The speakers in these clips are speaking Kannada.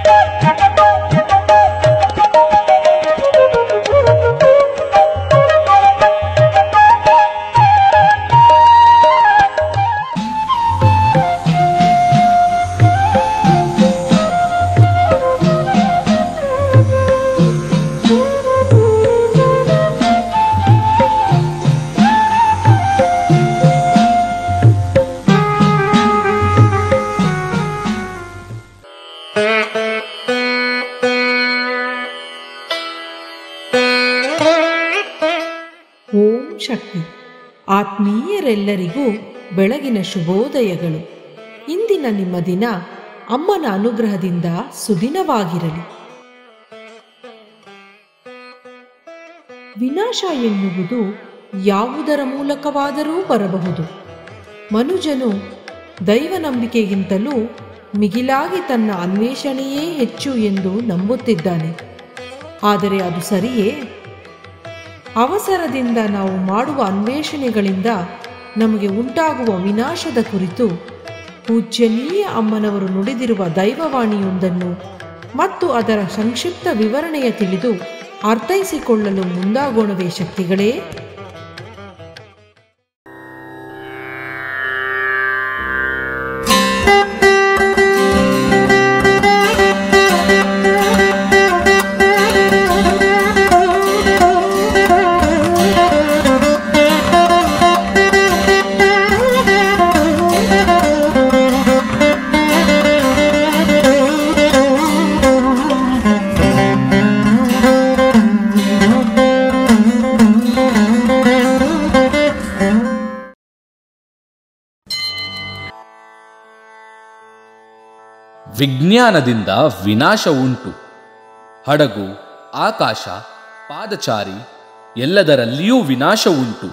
ಓಂ ಶಕ್ತಿ ಆತ್ಮೀಯರೆಲ್ಲರಿಗೂ ಬೆಳಗಿನ ಶುಭೋದಯಗಳು ಇಂದಿನ ನಿಮ್ಮ ದಿನ ಅಮ್ಮನ ಅನುಗ್ರಹದಿಂದ ಸುದಿನವಾಗಿರಲಿ ವಿನಾಶ ಎನ್ನುವುದು ಯಾವುದರ ಮೂಲಕವಾದರೂ ಬರಬಹುದು ಮನುಜನು ದೈವ ನಂಬಿಕೆಗಿಂತಲೂ ಮಿಗಿಲಾಗಿ ತನ್ನ ಅನ್ವೇಷಣೆಯೇ ಹೆಚ್ಚು ಎಂದು ನಂಬುತ್ತಿದ್ದಾನೆ ಆದರೆ ಅದು ಸರಿಯೇ ಅವಸರದಿಂದ ನಾವು ಮಾಡುವ ಅನ್ವೇಷಣೆಗಳಿಂದ ನಮಗೆ ಉಂಟಾಗುವ ವಿನಾಶದ ಕುರಿತು ಪೂಜ್ಯನೀಯ ಅಮ್ಮನವರು ನುಡಿದಿರುವ ದೈವವಾಣಿಯೊಂದನ್ನು ಮತ್ತು ಅದರ ಸಂಕ್ಷಿಪ್ತ ವಿವರಣೆಯ ತಿಳಿದು ಅರ್ಥೈಸಿಕೊಳ್ಳಲು ಮುಂದಾಗೋಣವೇ ಶಕ್ತಿಗಳೇ ವಿಜ್ಞಾನದಿಂದ ವಿನಾಶ ಉಂಟು ಹಡಗು ಆಕಾಶ ಪಾದಚಾರಿ ಎಲ್ಲದರಲ್ಲಿಯೂ ವಿನಾಶ ಉಂಟು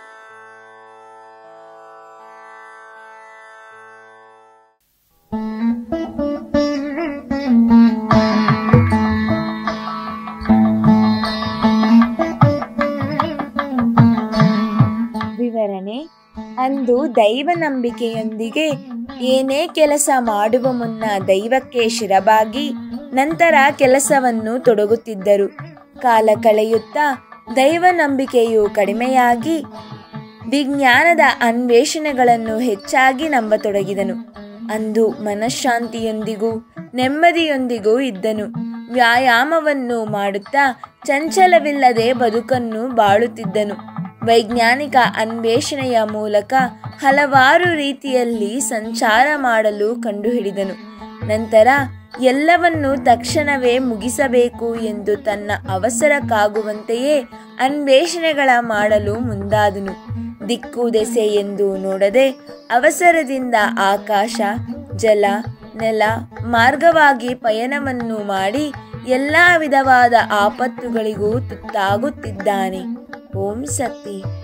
ವಿವರಣೆ ಅಂದು ದೈವ ನಂಬಿಕೆಯೊಂದಿಗೆ ಏನೇ ಕೆಲಸ ಮಾಡುವ ಮುನ್ನ ದೈವಕ್ಕೆ ಶಿರಬಾಗಿ ನಂತರ ಕೆಲಸವನ್ನು ತೊಡಗುತ್ತಿದ್ದರು ಕಾಲ ಕಳೆಯುತ್ತಾ ದೈವ ನಂಬಿಕೆಯು ಕಡಿಮೆಯಾಗಿ ವಿಜ್ಞಾನದ ಅನ್ವೇಷಣೆಗಳನ್ನು ಹೆಚ್ಚಾಗಿ ನಂಬತೊಡಗಿದನು ಅಂದು ಮನಃಶಾಂತಿಯೊಂದಿಗೂ ನೆಮ್ಮದಿಯೊಂದಿಗೂ ಇದ್ದನು ವ್ಯಾಯಾಮವನ್ನು ಮಾಡುತ್ತಾ ಚಂಚಲವಿಲ್ಲದೆ ಬದುಕನ್ನು ಬಾಳುತ್ತಿದ್ದನು ವೈಜ್ಞಾನಿಕ ಅನ್ವೇಷಣೆಯ ಮೂಲಕ ಹಲವಾರು ರೀತಿಯಲ್ಲಿ ಸಂಚಾರ ಮಾಡಲು ಕಂಡುಹಿಡಿದನು ನಂತರ ಎಲ್ಲವನ್ನು ತಕ್ಷಣವೇ ಮುಗಿಸಬೇಕು ಎಂದು ತನ್ನ ಅವಸರಕ್ಕಾಗುವಂತೆಯೇ ಅನ್ವೇಷಣೆಗಳ ಮಾಡಲು ಮುಂದಾದನು ದಿಕ್ಕು ದೆಸೆ ಎಂದು ನೋಡದೆ ಅವಸರದಿಂದ ಆಕಾಶ ಜಲ ನೆಲ ಮಾರ್ಗವಾಗಿ ಪಯಣವನ್ನು ಮಾಡಿ ಎಲ್ಲ ವಿಧವಾದ ಆಪತ್ತುಗಳಿಗೂ ತುತ್ತಾಗುತ್ತಿದ್ದಾನೆ ಓಂ ಶಕ್ತಿ